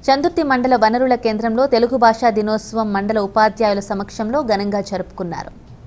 చందుర్తి మండల వనరుల కేంద్రంలో తెలుగు భాషా దినోత్సవం మండల ఉపాధ్యాయుల సమక్షంలో ఘనంగా జరుపుకున్నారు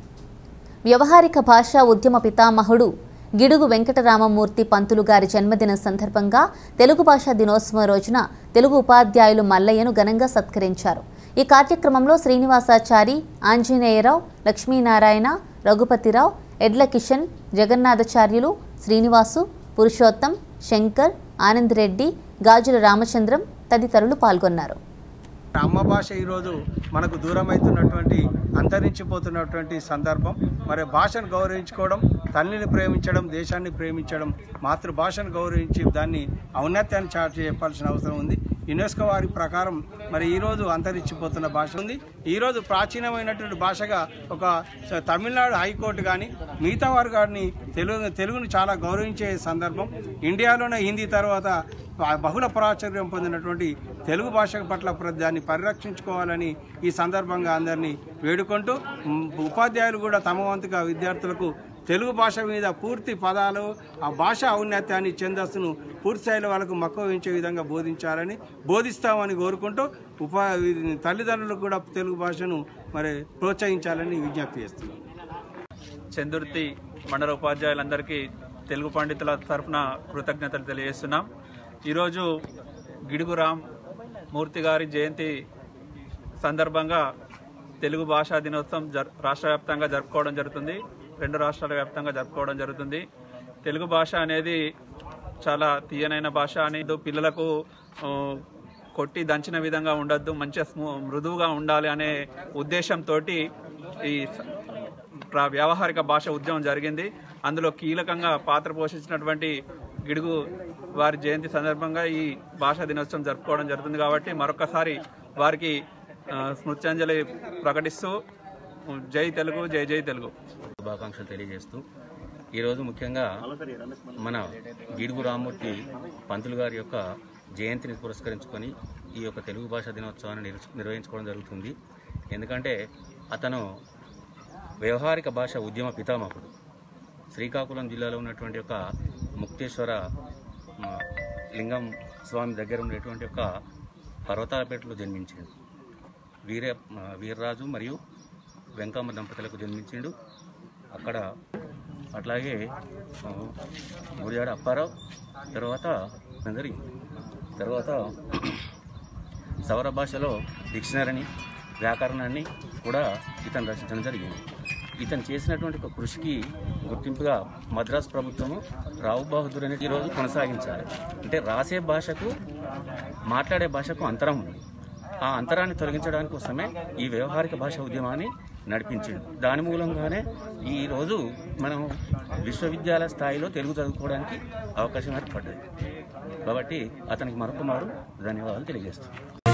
వ్యవహారిక భాషా ఉద్యమ పితామహుడు గిడుగు వెంకటరామమూర్తి పంతులు గారి జన్మదిన సందర్భంగా తెలుగు భాషా దినోత్సవం రోజున తెలుగు ఉపాధ్యాయులు మల్లయ్యను ఘనంగా సత్కరించారు ఈ కార్యక్రమంలో శ్రీనివాసాచారి ఆంజనేయరావు లక్ష్మీనారాయణ రఘుపతిరావు ఎడ్ల కిషన్ జగన్నాథాచార్యులు శ్రీనివాసు పురుషోత్తం శంకర్ ఆనంద్ రెడ్డి గాజుల రామచంద్రం తదితరులు పాల్గొన్నారు అమ్మ భాష ఈరోజు మనకు దూరమవుతున్నటువంటి అంతరించిపోతున్నటువంటి సందర్భం మరి భాషను గౌరవించుకోవడం తల్లిని ప్రేమించడం దేశాన్ని ప్రేమించడం మాతృభాషను గౌరవించి దాన్ని ఔన్నత్యాన్ని చాటి చెప్పాల్సిన అవసరం ఉంది యునెస్కో వారి ప్రకారం మరి ఈరోజు అంతరించిపోతున్న భాష ఉంది ఈరోజు ప్రాచీనమైనటువంటి భాషగా ఒక స- తమిళనాడు హైకోర్టు కానీ మిగతా వారు కానీ తెలుగు తెలుగును చాలా గౌరవించే సందర్భం ఇండియాలోనే హిందీ తర్వాత బ- బహుళ ప్రాచుర్యం పొందినటువంటి తెలుగు భాష పట్ల ప్ర- దాన్ని పరిరక్షించుకోవాలని ఈ సందర్భంగా అందరినీ వేడుకుంటూ మ్, ఉపాధ్యాయులు కూడా తమ వంతుగా విద్యార్థులకు తెలుగు భాష మీద పూర్తి పదాలు ఆ భాష ఔన్నత్యాన్ని ఛందస్సును పూర్తి స్థాయిలో వాళ్ళకు మక్కువ వహించే విధంగా బోధించాలని బోధిస్తామని కోరుకుంటూ ఉపా తల్లిదండ్రులకు కూడా తెలుగు భాషను మరి ప్రోత్సహించాలని విజ్ఞప్తి చేస్తున్నాం చందుర్తి మండల ఉపాధ్యాయులందరికీ తెలుగు పండితుల తరఫున కృతజ్ఞతలు తెలియజేస్తున్నాం ఈరోజు గిడుగు రామ్ మూర్తి గారి జయంతి సందర్భంగా తెలుగు భాషా దినోత్సవం జర్ రాష్ట్ర వ్యాప్తంగా జరుపుకోవడం జరుగుతుంది రెండు రాష్ట్రాల వ్యాప్తంగా జరుపుకోవడం జరుగుతుంది తెలుగు భాష అనేది చాలా తీయనైన భాష అని పిల్లలకు ఆ, కొట్టి దంచిన విధంగా ఉండొద్దు మంచిగా స్మూ- మృదువుగా ఉండాలి అనే ఉద్దేశంతో ఈ స- ప్ర- వ్యావహారిక భాష ఉద్యమం జరిగింది అందులో కీలకంగా పాత్ర పోషించినటువంటి గిడుగు వారి జయంతి సందర్భంగా ఈ భాషా దినోత్సవం జరుపుకోవడం జరుగుతుంది కాబట్టి మరొకసారి వారికి ఆ, స్మృత్యాంజలి ప్రకటిస్తూ జై తెలుగు జై జై తెలుగు శుభాకాంక్షలు తెలియజేస్తూ ఈరోజు ముఖ్యంగా మన గిడుగు రామ్మూర్తి పంతులు గారి యొక్క జయంతిని పురస్కరించుకొని ఈ యొక్క తెలుగు భాషా దినోత్సవాన్ని నిర్- నిర్వహించుకోవడం జరుగుతుంది ఎందుకంటే అతను వ్యవహారిక భాష ఉద్యమ పితామహుడు శ్రీకాకుళం జిల్లాలో ఉన్నటువంటి ఒక ముక్తేశ్వర మ, లింగం స్వామి దగ్గర ఉండేటువంటి ఒక పర్వతాలపేటలో జన్మించింది వీర మ, వీర్రాజు మరియు వెంకమ్మ దంపతులకు జన్మించిండు అక్కడ అట్లాగే ఆ, గుడియాడ అప్పారావు తర్వాత జరిగింది తర్వాత సౌర భాషలో డిక్షనరీని వ్యాకరణాన్ని కూడా ఇతను రచించడం జరిగింది ఇతను చేసినటువంటి ఒక కృషికి గుర్తింపుగా మద్రాసు ప్రభుత్వము రావు బహదూర్ అనేది ఈరోజు కొనసాగించాలి అంటే రాసే భాషకు మాట్లాడే భాషకు అంతరం ఉంది ఆ అంతరాన్ని తొలగించడానికి కోసమే ఈ వ్యవహారిక భాష ఉద్యమాన్ని నడిపించింది దాని మూలంగానే ఈ రోజు మనం విశ్వవిద్యాలయ స్థాయిలో తెలుగు చదువుకోవడానికి అవకాశం ఏర్పడ్డది కాబట్టి అతనికి మరొక మారు ధన్యవాదాలు తెలియజేస్తున్నాం